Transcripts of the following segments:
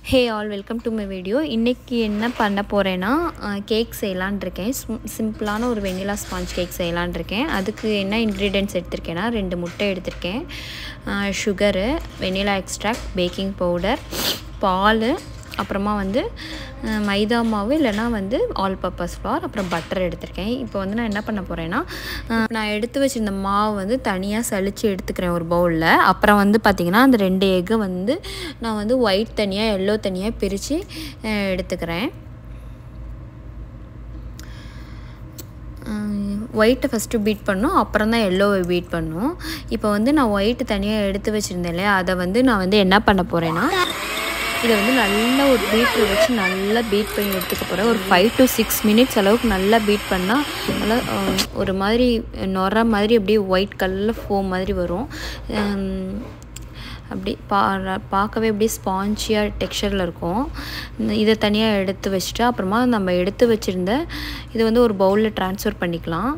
hey all welcome to my video இன்றைக்கி என்ன பண்ண போகிறேன்னா கேக் செய்யலான் இருக்கேன் சிம்பிளான ஒரு வெண்ணிலா ஸ்பாஞ்ச் கேக் செய்யலான் இருக்கேன் அதுக்கு என்ன இன்க்ரீடியன்ட்ஸ் எடுத்திருக்கேன்னா ரெண்டு முட்டை எடுத்திருக்கேன் sugar vanilla extract baking powder பால் அப்புறமா வந்து மைதா மாவு இல்லைனா வந்து ஆல் பர்பஸ் ஃப்ளார் அப்புறம் பட்டர் எடுத்திருக்கேன் இப்போ வந்து நான் என்ன பண்ண போகிறேன்னா நான் எடுத்து வச்சுருந்த மாவு வந்து தனியாக சளிச்சு எடுத்துக்கிறேன் ஒரு பவுலில் அப்புறம் வந்து பார்த்திங்கன்னா அந்த ரெண்டு எக்கை வந்து நான் வந்து ஒயிட் தனியாக எல்லோ தனியாக பிரித்து எடுத்துக்கிறேன் ஒயிட்டை ஃபஸ்ட்டு பீட் பண்ணோம் அப்புறம் தான் எல்லோவை பீட் பண்ணோம் இப்போ வந்து நான் ஒயிட்டு தனியாக எடுத்து வச்சுருந்தேன் இல்லையா அதை வந்து நான் வந்து என்ன பண்ண போகிறேன்னா இதை வந்து நல்லா ஒரு பீட்டர் வச்சு நல்லா பீட் பண்ணி எடுத்துக்க போகிறேன் ஒரு ஃபைவ் டு சிக்ஸ் மினிட்ஸ் அளவுக்கு நல்லா பீட் பண்ணால் நல்லா ஒரு மாதிரி நொற மாதிரி அப்படியே ஒயிட் கலரில் ஃபோம் மாதிரி வரும் அப்படி பா பார்க்கவே அப்படியே ஸ்பான்ச்சியாக டெக்ஸ்சரில் இருக்கும் இதை தனியாக எடுத்து வச்சுட்டு அப்புறமா நம்ம எடுத்து வச்சுருந்த இதை வந்து ஒரு பவுலில் ட்ரான்ஸ்ஃபர் பண்ணிக்கலாம்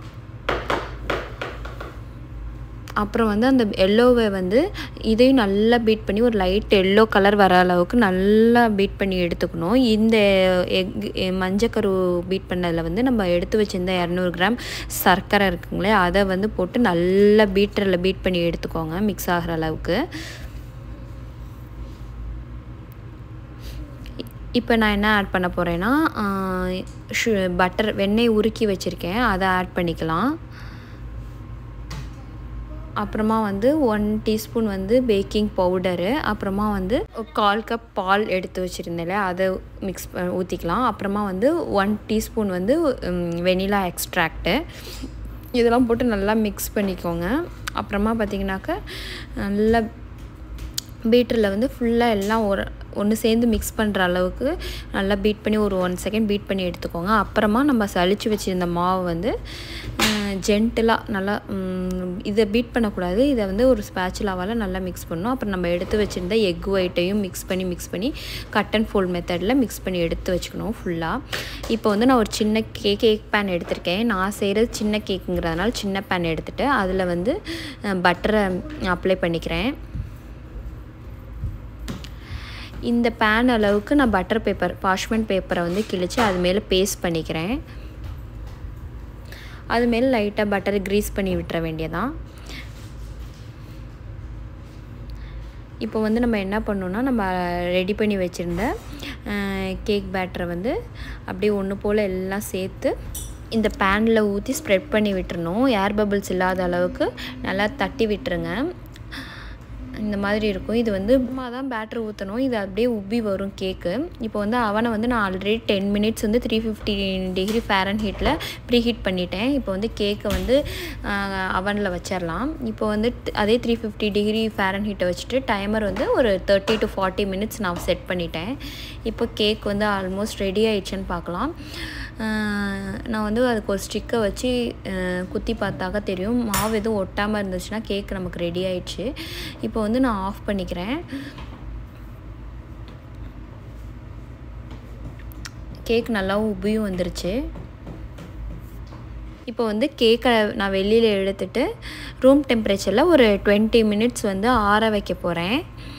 அப்புறம் வந்து அந்த எல்லோவை வந்து இதையும் நல்லா பீட் பண்ணி ஒரு லைட் எல்லோ கலர் வர அளவுக்கு நல்லா பீட் பண்ணி எடுத்துக்கணும் இந்த எக் மஞ்சக்கரு பீட் பண்ணதில் வந்து நம்ம எடுத்து வச்சுருந்த இரநூறு கிராம் சர்க்கரை இருக்குங்களே அதை வந்து போட்டு நல்லா பீட்டரில் பீட் பண்ணி எடுத்துக்கோங்க மிக்ஸ் ஆகிற அளவுக்கு இப்போ நான் என்ன ஆட் பண்ண போகிறேன்னா ஷு பட்டர் வெண்ணெய் உருக்கி வச்சுருக்கேன் அதை ஆட் பண்ணிக்கலாம் அப்புறமா வந்து ஒன் டீஸ்பூன் வந்து பேக்கிங் பவுடரு அப்புறமா வந்து கால் கப் பால் எடுத்து வச்சுருந்தேன் அதை மிக்ஸ் ஊற்றிக்கலாம் அப்புறமா வந்து ஒன் டீஸ்பூன் வந்து வெனிலா எக்ஸ்ட்ராக்டு இதெல்லாம் போட்டு நல்லா மிக்ஸ் பண்ணிக்கோங்க அப்புறமா பார்த்திங்கனாக்கா நல்லா பீட்டரில் வந்து ஃபுல்லாக எல்லாம் ஒரு ஒன்று சேர்ந்து மிக்ஸ் பண்ணுற அளவுக்கு நல்லா பீட் பண்ணி ஒரு ஒன் செகண்ட் பீட் பண்ணி எடுத்துக்கோங்க அப்புறமா நம்ம சளிச்சு வச்சுருந்த மாவு வந்து ஜென்டிலாக நல்லா இதை பீட் பண்ணக்கூடாது இதை வந்து ஒரு ஸ்பேச்சுலாவால் நல்லா மிக்ஸ் பண்ணணும் அப்புறம் நம்ம எடுத்து வச்சுருந்த எக் ஒயிட்டையும் மிக்ஸ் பண்ணி மிக்ஸ் பண்ணி கட் அண்ட் ஃபோல்ட் மெத்தடில் மிக்ஸ் பண்ணி எடுத்து வச்சுக்கணும் ஃபுல்லாக இப்போ வந்து நான் ஒரு சின்ன கேக் கேக் பேன் எடுத்திருக்கேன் நான் செய்கிறது சின்ன கேக்குங்கிறதுனால சின்ன பேன் எடுத்துகிட்டு அதில் வந்து பட்டரை அப்ளை பண்ணிக்கிறேன் இந்த பேன் அளவுக்கு நான் பட்டர் பேப்பர் பாஷ்மெண்ட் பேப்பரை வந்து கிழித்து அது மேலே பேஸ்ட் பண்ணிக்கிறேன் அது மேலே லைட்டாக பட்டர் க்ரீஸ் பண்ணி விட்டுற வேண்டியதான் இப்போ வந்து நம்ம என்ன பண்ணோன்னா நம்ம ரெடி பண்ணி வச்சுருந்த கேக் பேட்டரை வந்து அப்படியே ஒன்று போல் எல்லாம் சேர்த்து இந்த பேனில் ஊற்றி ஸ்ப்ரெட் பண்ணி விட்டுறணும் ஏர் பபிள்ஸ் இல்லாத அளவுக்கு நல்லா தட்டி விட்டுருங்க இந்த மாதிரி இருக்கும் இது வந்து சும்மா தான் பேட்ரு ஊற்றணும் இது அப்படியே உப்பி வரும் கேக்கு இப்போ வந்து அவனை வந்து நான் ஆல்ரெடி டென் மினிட்ஸ் வந்து த்ரீ ஃபிஃப்டி டிகிரி ஃபேரன் ஹீட்டில் ப்ரீ ஹீட் பண்ணிட்டேன் இப்போ வந்து கேக்கை வந்து அவனில் வச்சிடலாம் இப்போ வந்து அதே த்ரீ ஃபிஃப்டி டிகிரி ஃபேரன் ஹீட்டை வச்சுட்டு டைமர் வந்து ஒரு தேர்ட்டி டு ஃபார்ட்டி மினிட்ஸ் நான் செட் பண்ணிட்டேன் இப்போ கேக் வந்து ஆல்மோஸ்ட் ரெடி ஆயிடுச்சுன்னு பார்க்கலாம் நான் வந்து அதுக்கு ஒரு ஸ்டிக்கை வச்சு குத்தி பார்த்தாக்க தெரியும் மாவு எதுவும் ஒட்டாமல் இருந்துச்சுன்னா கேக் நமக்கு ரெடி ஆயிடுச்சு இப்போ வந்து நான் ஆஃப் பண்ணிக்கிறேன் கேக் நல்லா உபியும் வந்துருச்சு இப்போ வந்து கேக்கை நான் வெளியில் எடுத்துட்டு ரூம் டெம்பரேச்சரில் ஒரு டுவெண்ட்டி மினிட்ஸ் வந்து ஆற வைக்க போகிறேன்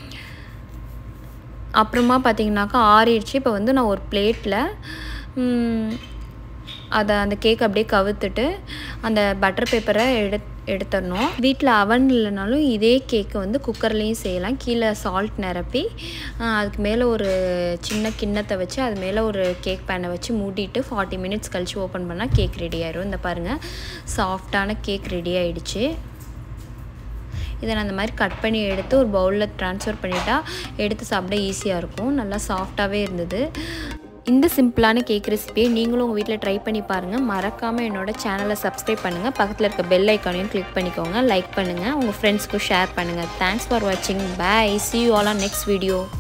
அப்புறமா பார்த்திங்கனாக்கா ஆறிடுச்சு இப்போ வந்து நான் ஒரு பிளேட்டில் அதை அந்த கேக் அப்படியே கவுத்துட்டு அந்த பட்டர் பேப்பரை எடு எடுத்துடணும் வீட்டில் அவன் இல்லைனாலும் இதே கேக்கை வந்து குக்கர்லேயும் செய்யலாம் கீழே சால்ட் நிரப்பி அதுக்கு மேலே ஒரு சின்ன கிண்ணத்தை வச்சு அது மேலே ஒரு கேக் பேனை வச்சு மூடிட்டு ஃபார்ட்டி மினிட்ஸ் கழித்து ஓப்பன் பண்ணால் கேக் ரெடி ஆயிரும் இந்த பாருங்கள் சாஃப்டான கேக் ரெடி ஆகிடுச்சு இதை நான் அந்த மாதிரி கட் பண்ணி எடுத்து ஒரு பவுலில் ட்ரான்ஸ்ஃபர் பண்ணிட்டா எடுத்து சாப்பிட ஈஸியாக இருக்கும் நல்லா சாஃப்டாகவே இருந்தது இந்த சிம்பிளான கேக் ரெசிபியை நீங்களும் உங்கள் வீட்டில் ட்ரை பண்ணி பாருங்கள் மறக்காமல் என்னோட சேனலை சப்ஸ்கிரைப் பண்ணுங்கள் பக்கத்தில் இருக்க பெல் ஐக்கானையும் கிளிக் பண்ணிக்கோங்க லைக் பண்ணுங்கள் உங்கள் ஃப்ரெண்ட்ஸ்க்கும் ஷேர் பண்ணுங்கள் தேங்க்ஸ் ஃபார் வாட்சிங் bye see you all on next video